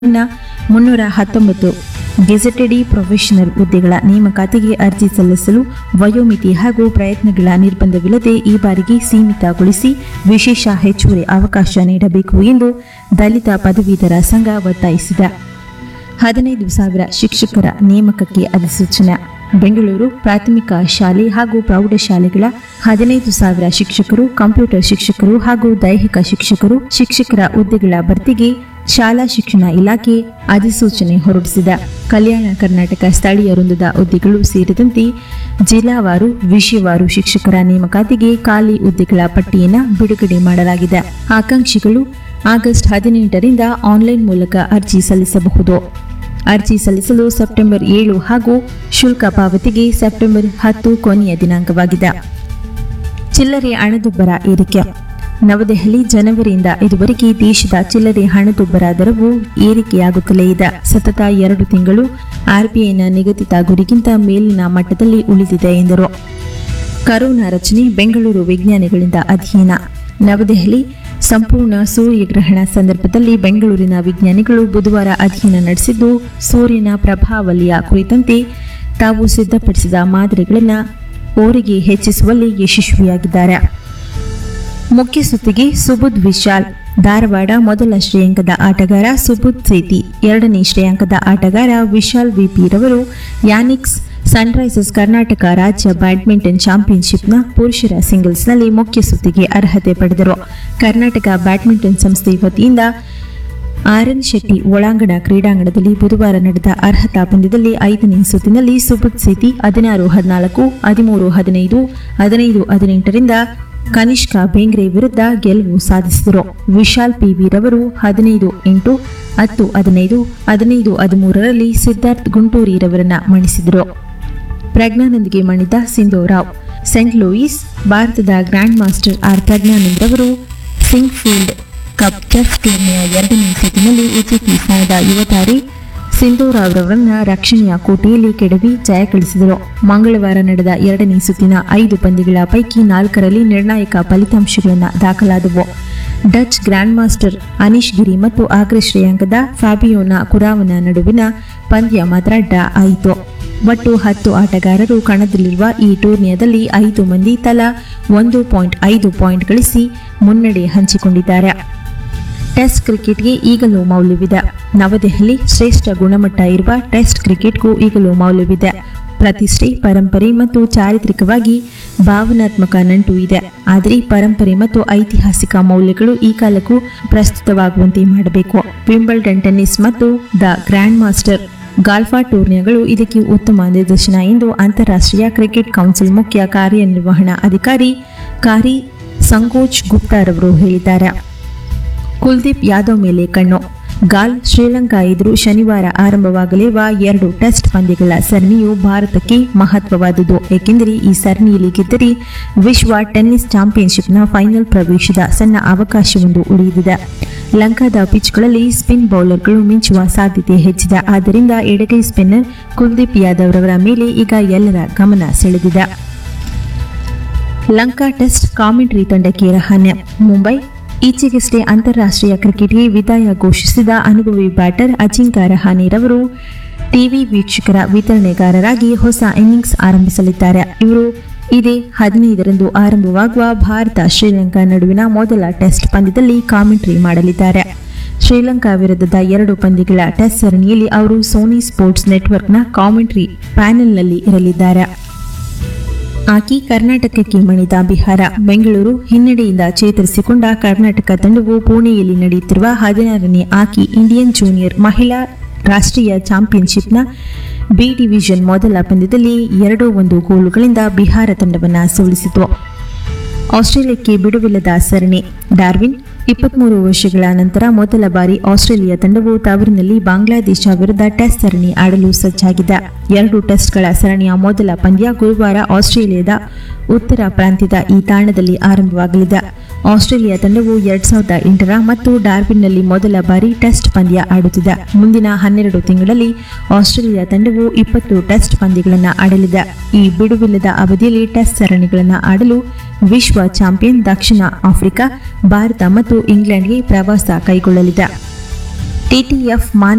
ಇನ್ನ ಮುನ್ನೂರ ಹತ್ತೊಂಬತ್ತು ಗೆಜೆಟೆಡಿ ಪ್ರೊಫೆಷನಲ್ ಹುದ್ದೆಗಳ ನೇಮಕಾತಿಗೆ ಅರ್ಜಿ ಸಲ್ಲಿಸಲು ವಯೋಮಿತಿ ಹಾಗೂ ಪ್ರಯತ್ನಗಳ ನಿರ್ಬಂಧವಿಲ್ಲದೆ ಈ ಬಾರಿಗೆ ಸೀಮಿತಗೊಳಿಸಿ ವಿಶೇಷ ಹೆಚ್ಚುವರಿ ಅವಕಾಶ ನೀಡಬೇಕು ಎಂದು ದಲಿತ ಪದವೀಧರ ಸಂಘ ಒತ್ತಾಯಿಸಿದೆ ಹದಿನೈದು ಸಾವಿರ ಶಿಕ್ಷಕರ ನೇಮಕಕ್ಕೆ ಅಧಿಸೂಚನೆ ಬೆಂಗಳೂರು ಪ್ರಾಥಮಿಕ ಶಾಲೆ ಹಾಗೂ ಪ್ರೌಢಶಾಲೆಗಳ ಹದಿನೈದು ಸಾವಿರ ಶಿಕ್ಷಕರು ಕಂಪ್ಯೂಟರ್ ಶಿಕ್ಷಕರು ಹಾಗೂ ದೈಹಿಕ ಶಿಕ್ಷಕರು ಶಿಕ್ಷಕರ ಹುದ್ದೆಗಳ ಭರ್ತಿಗೆ ಶಾಲಾ ಶಿಕ್ಷಣ ಇಲಾಖೆ ಅಧಿಸೂಚನೆ ಹೊರಡಿಸಿದೆ ಕಲ್ಯಾಣ ಕರ್ನಾಟಕ ಸ್ಥಳೀಯ ವೃಂದದ ಹುದ್ದೆಗಳು ಸೇರಿದಂತೆ ಜಿಲ್ಲಾವಾರು ವಿಷಯವಾರು ಶಿಕ್ಷಕರ ನೇಮಕಾತಿಗೆ ಖಾಲಿ ಹುದ್ದೆಗಳ ಪಟ್ಟಿಯನ್ನು ಬಿಡುಗಡೆ ಮಾಡಲಾಗಿದೆ ಆಕಾಂಕ್ಷಿಗಳು ಆಗಸ್ಟ್ ಹದಿನೆಂಟರಿಂದ ಆನ್ಲೈನ್ ಮೂಲಕ ಅರ್ಜಿ ಸಲ್ಲಿಸಬಹುದು ಅರ್ಜಿ ಸಲ್ಲಿಸಲು ಸೆಪ್ಟೆಂಬರ್ ಏಳು ಹಾಗೂ ಶುಲ್ಕ ಪಾವತಿಗೆ ಸೆಪ್ಟೆಂಬರ್ ಹತ್ತು ಕೊನೆಯ ದಿನಾಂಕವಾಗಿದೆ ಚಿಲ್ಲರೆ ಹಣದುಬ್ಬರ ಏರಿಕೆ ನವದೆಹಲಿ ಜನವರಿಯಿಂದ ಇದುವರೆಗೆ ದೇಶದ ಚಿಲ್ಲರೆ ಹಣದುಬ್ಬರ ದರವು ಏರಿಕೆಯಾಗುತ್ತಲೇ ಇದೆ ಸತತ ಎರಡು ತಿಂಗಳು ಆರ್ಬಿಐನ ನಿಗದಿತ ಗುರಿಗಿಂತ ಮೇಲಿನ ಮಟ್ಟದಲ್ಲಿ ಉಳಿದಿದೆ ಎಂದರು ಕರೋನಾ ರಚನೆ ಬೆಂಗಳೂರು ವಿಜ್ಞಾನಿಗಳಿಂದ ಅಧ್ಯಯನ ನವದೆಹಲಿ ಸಂಪೂರ್ಣ ಸೂರ್ಯಗ್ರಹಣ ಸಂದರ್ಭದಲ್ಲಿ ಬೆಂಗಳೂರಿನ ವಿಜ್ಞಾನಿಗಳು ಬುಧವಾರ ಅಧ್ಯಯನ ನಡೆಸಿದ್ದು ಸೂರ್ಯನ ಪ್ರಭಾವಲಿಯ ಕುರಿತಂತೆ ತಾವು ಸಿದ್ಧಪಡಿಸಿದ ಮಾದರಿಗಳನ್ನು ಓರಿಗೆ ಹೆಚ್ಚಿಸುವಲ್ಲಿ ಯಶಸ್ವಿಯಾಗಿದ್ದಾರೆ ಮುಖ್ಯ ಸುತ್ತಿಗೆ ಸುಬುಧ್ ವಿಶಾಲ್ ಧಾರವಾಡ ಮೊದಲ ಶ್ರೇಯಾಂಕದ ಆಟಗಾರ ಸುಬುಧ್ ಸೇತಿ ಎರಡನೇ ಶ್ರೇಯಾಂಕದ ಆಟಗಾರ ವಿಶಾಲ್ ವಿಪಿ ರವರು ಯಾನಿಕ್ಸ್ ಸನ್ರೈಸರ್ಸ್ ಕರ್ನಾಟಕ ರಾಜ್ಯ ಬ್ಯಾಡ್ಮಿಂಟನ್ ಚಾಂಪಿಯನ್ಶಿಪ್ನ ಪುರುಷರ ಸಿಂಗಲ್ಸ್ನಲ್ಲಿ ಮುಖ್ಯ ಸುತ್ತಿಗೆ ಅರ್ಹತೆ ಪಡೆದರು ಕರ್ನಾಟಕ ಬ್ಯಾಡ್ಮಿಂಟನ್ ಸಂಸ್ಥೆ ವತಿಯಿಂದ ಆರ್ಎನ್ ಶೆಟ್ಟಿ ಒಳಾಂಗಣ ಕ್ರೀಡಾಂಗಣದಲ್ಲಿ ಬುಧವಾರ ನಡೆದ ಅರ್ಹತಾ ಪಂದ್ಯದಲ್ಲಿ ಐದನೇ ಸುತ್ತಿನಲ್ಲಿ ಸುಬುತ್ ಸೇತಿ ಹದಿನಾರು ಹದಿನಾಲ್ಕು ಹದಿಮೂರು ಹದಿನೈದು ಹದಿನೈದು ಹದಿನೆಂಟರಿಂದ ಕನಿಷ್ಕ ಬೇಂಗ್ರೆ ವಿರುದ್ಧ ಗೆಲುವು ಸಾಧಿಸಿದರು ವಿಶಾಲ್ ಪಿವಿ ರವರು ಹದಿನೈದು ಎಂಟು ಹತ್ತು ಹದಿನೈದು ಹದಿನೈದು ಹದಿಮೂರರಲ್ಲಿ ಸಿದ್ಧಾರ್ಥ್ ಗುಂಟೂರಿರವರನ್ನ ಮಣಿಸಿದರು ಪ್ರಜ್ಞಾನಂದ್ಗೆ ಮಣಿದ ಸಿಂಧು ರಾವ್ ಸೆಂಟ್ ಲೂಯಿಸ್ ಭಾರತದ ಗ್ರ್ಯಾಂಡ್ ಮಾಸ್ಟರ್ ಆರ್ ಪ್ರಜ್ಞಾನಂದ್ ರವರು ಸಿಂಗ್ಫೀಲ್ಡ್ ಕಪ್ ಚೆಸ್ ಟೂರ್ನಿಯ ಎರಡನೇ ಸುತ್ತಿನಲ್ಲಿ ಉಜ್ಬೆಕಿಸ್ತಾನದ ಯುವ ತಾರೆ ಸಿಂಧು ರಾವ್ರವರನ್ನ ರಕ್ಷಣೆಯ ಕೋಟೆಯಲ್ಲಿ ಕೆಡವಿ ಜಯ ಗಳಿಸಿದರು ಮಂಗಳವಾರ ನಡೆದ ಎರಡನೇ ಸುತ್ತಿನ ಐದು ಪಂದ್ಯಗಳ ಪೈಕಿ ನಾಲ್ಕರಲ್ಲಿ ನಿರ್ಣಾಯಕ ಫಲಿತಾಂಶಗಳನ್ನು ದಾಖಲಾದವು Dutch grand master Anish Giri ಮತ್ತು ಅಗ್ರ ಶ್ರೇಯಾಂಕದ ಫ್ಯಾಬಿಯೋನಾ ಕುರಾವನ ನಡುವಿನ ಪಂದ್ಯ ಮಾತ್ರ ಡ್ರಾ ಆಯಿತು ಒಟ್ಟು ಹತ್ತು ಆಟಗಾರರು ಕಣದಲ್ಲಿರುವ ಈ ಟೂರ್ನಿಯದಲ್ಲಿ ಐದು ಮಂದಿ ತಲಾ ಒಂದು ಪಾಯಿಂಟ್ ಐದು ಪಾಯಿಂಟ್ ಗಳಿಸಿ ಮುನ್ನಡೆ ಹಂಚಿಕೊಂಡಿದ್ದಾರೆ ಟೆಸ್ಟ್ ಕ್ರಿಕೆಟ್ಗೆ ಈಗಲೂ ಮೌಲ್ಯವಿದೆ ನವದೆಹಲಿ ಶ್ರೇಷ್ಠ ಗುಣಮಟ್ಟ ಇರುವ ಟೆಸ್ಟ್ ಕ್ರಿಕೆಟ್ಗೂ ಈಗಲೂ ಮೌಲ್ಯವಿದೆ ಪ್ರತಿಷ್ಠೆ ಪರಂಪರೆ ಮತ್ತು ಚಾರಿತ್ರಿಕವಾಗಿ ಭಾವನಾತ್ಮಕ ನಂಟು ಇದೆ ಆದರೆ ಪರಂಪರೆ ಮತ್ತು ಐತಿಹಾಸಿಕ ಮೌಲ್ಯಗಳು ಈ ಕಾಲಕ್ಕೂ ಪ್ರಸ್ತುತವಾಗುವಂತೆ ಮಾಡಬೇಕು ವಿಂಬಲ್ಡನ್ ಟೆನ್ನಿಸ್ ಮತ್ತು ದ ಗ್ರ್ಯಾಂಡ್ ಮಾಸ್ಟರ್ ಗಾಲ್ಫಾ ಟೂರ್ನಿಗಳು ಇದಕ್ಕೆ ಉತ್ತಮ ನಿದರ್ಶನ ಎಂದು ಅಂತಾರಾಷ್ಟ್ರೀಯ ಕ್ರಿಕೆಟ್ ಕೌನ್ಸಿಲ್ ಮುಖ್ಯ ಕಾರ್ಯನಿರ್ವಹಣಾ ಅಧಿಕಾರಿ ಕಾರಿ ಸಂಕೋಚ್ ಗುಪ್ತಾರವರು ಹೇಳಿದ್ದಾರೆ ಕುಲ್ದೀಪ್ ಯಾದವ್ ಮೇಲೆ ಕಣ್ಣು ಗಾಲ್ ಶ್ರೀಲಂಕಾ ಎದುರು ಶನಿವಾರ ಆರಂಭವಾಗಲಿರುವ ಎರಡು ಟೆಸ್ಟ್ ಪಂದ್ಯಗಳ ಸರಣಿಯು ಭಾರತಕ್ಕೆ ಮಹತ್ವವಾದುದು ಏಕೆಂದರೆ ಈ ಸರಣಿಯಲ್ಲಿ ಗೆದ್ದರೆ ವಿಶ್ವ ಟೆನ್ನಿಸ್ ಚಾಂಪಿಯನ್ಶಿಪ್ನ ಫೈನಲ್ ಪ್ರವೇಶದ ಸಣ್ಣ ಅವಕಾಶವೊಂದು ಉಳಿದಿದೆ ಲಂಕಾದ ಪಿಚ್ಗಳಲ್ಲಿ ಸ್ಪಿನ್ ಬೌಲರ್ಗಳು ಮಿಂಚುವ ಸಾಧ್ಯತೆ ಹೆಚ್ಚಿದೆ ಆದ್ದರಿಂದ ಎಡಗೈ ಸ್ಪಿನ್ನರ್ ಕುಲ್ದೀಪ್ ಯಾದವ್ ರವರ ಮೇಲೆ ಈಗ ಎಲ್ಲರ ಗಮನ ಸೆಳೆದಿದೆ ಲಂಕಾ ಟೆಸ್ಟ್ ಕಾಮೆಂಟ್ರಿ ತಂಡಕ್ಕೆ ರಹನ್ಯ ಮುಂಬೈ ಈಚೆಗಷ್ಟೇ ಅಂತಾರಾಷ್ಟ್ರೀಯ ಕ್ರಿಕೆಟ್ಗೆ ವಿದಾಯ ಘೋಷಿಸಿದ ಅನುಭವಿ ಬ್ಯಾಟರ್ ಅಜಿಂಕ್ಯ ರಹಾನೆರವರು ಟಿವಿ ವೀಕ್ಷಕರ ವಿತರಣೆಗಾರರಾಗಿ ಹೊಸ ಇನ್ನಿಂಗ್ಸ್ ಆರಂಭಿಸಲಿದ್ದಾರೆ ಇವರು ಇದೇ ಹದಿನೈದರಂದು ಆರಂಭವಾಗುವ ಭಾರತ ಶ್ರೀಲಂಕಾ ನಡುವಿನ ಮೊದಲ ಟೆಸ್ಟ್ ಪಂದ್ಯದಲ್ಲಿ ಕಾಮೆಂಟ್ರಿ ಮಾಡಲಿದ್ದಾರೆ ಶ್ರೀಲಂಕಾ ವಿರುದ್ಧದ ಎರಡು ಪಂದ್ಯಗಳ ಟೆಸ್ಟ್ ಸರಣಿಯಲ್ಲಿ ಅವರು ಸೋನಿ ಸ್ಪೋರ್ಟ್ಸ್ ನೆಟ್ವರ್ಕ್ನ ಕಾಮೆಂಟ್ರಿ ಪ್ಯಾನೆಲ್ನಲ್ಲಿ ಇರಲಿದ್ದಾರೆ ಆಕಿ ಕರ್ನಾಟಕಕ್ಕೆ ಮಣಿದ ಬಿಹಾರ ಬೆಂಗಳೂರು ಹಿನ್ನಡೆಯಿಂದ ಚೇತರಿಸಿಕೊಂಡ ಕರ್ನಾಟಕ ತಂಡವು ಪುಣೆಯಲ್ಲಿ ನಡೆಯುತ್ತಿರುವ ಹದಿನಾರನೇ ಆಕಿ ಇಂಡಿಯನ್ ಜೂನಿಯರ್ ಮಹಿಳಾ ರಾಷ್ಟ್ರೀಯ ಚಾಂಪಿಯನ್ಶಿಪ್ನ ಬಿ ಡಿವಿಷನ್ ಮೊದಲ ಪಂದ್ಯದಲ್ಲಿ ಎರಡು ಒಂದು ಗೋಲುಗಳಿಂದ ಬಿಹಾರ ತಂಡವನ್ನು ಸೋಲಿಸಿತು ಆಸ್ಟ್ರೇಲಿಯಾಕ್ಕೆ ಬಿಡುವಿಲ್ಲದ ಸರಣಿ ಡಾರ್ವಿನ್ ಇಪ್ಪತ್ಮೂರು ವರ್ಷಗಳ ನಂತರ ಮೊದಲ ಬಾರಿ ಆಸ್ಟ್ರೇಲಿಯಾ ತಂಡವು ತವರಿನಲ್ಲಿ ಬಾಂಗ್ಲಾದೇಶ ವಿರುದ್ಧ ಟೆಸ್ಟ್ ಸರಣಿ ಆಡಲು ಸಜ್ಜಾಗಿದೆ ಎರಡು ಟೆಸ್ಟ್ಗಳ ಸರಣಿಯ ಮೊದಲ ಪಂದ್ಯ ಗುರುವಾರ ಆಸ್ಟ್ರೇಲಿಯಾದ ಉತ್ತರ ಪ್ರಾಂತ್ಯದ ಈ ತಾಣದಲ್ಲಿ ಆರಂಭವಾಗಲಿದೆ ಆಸ್ಟ್ರೇಲಿಯಾ ತಂಡವು ಎರಡ್ ಸಾವಿರದ ಎಂಟರ ಮತ್ತು ಡಾರ್ವಿನ್ನಲ್ಲಿ ಮೊದಲ ಬಾರಿ ಟೆಸ್ಟ್ ಪಂದ್ಯ ಆಡುತ್ತಿದೆ ಮುಂದಿನ ಹನ್ನೆರಡು ತಿಂಗಳಲ್ಲಿ ಆಸ್ಟ್ರೇಲಿಯಾ ತಂಡವು ಇಪ್ಪತ್ತು ಟೆಸ್ಟ್ ಪಂದ್ಯಗಳನ್ನು ಆಡಲಿದೆ ಈ ಬಿಡುವಿಲ್ಲದ ಅವಧಿಯಲ್ಲಿ ಟೆಸ್ಟ್ ಸರಣಿಗಳನ್ನು ಆಡಲು ವಿಶ್ವ ಚಾಂಪಿಯನ್ ದಕ್ಷಿಣ ಆಫ್ರಿಕಾ ಭಾರತ ಮತ್ತು ಇಂಗ್ಲೆಂಡ್ಗೆ ಪ್ರವಾಸ ಕೈಗೊಳ್ಳಲಿದೆ ಟಿಟಿಎಫ್ ಮಾನ್ಯ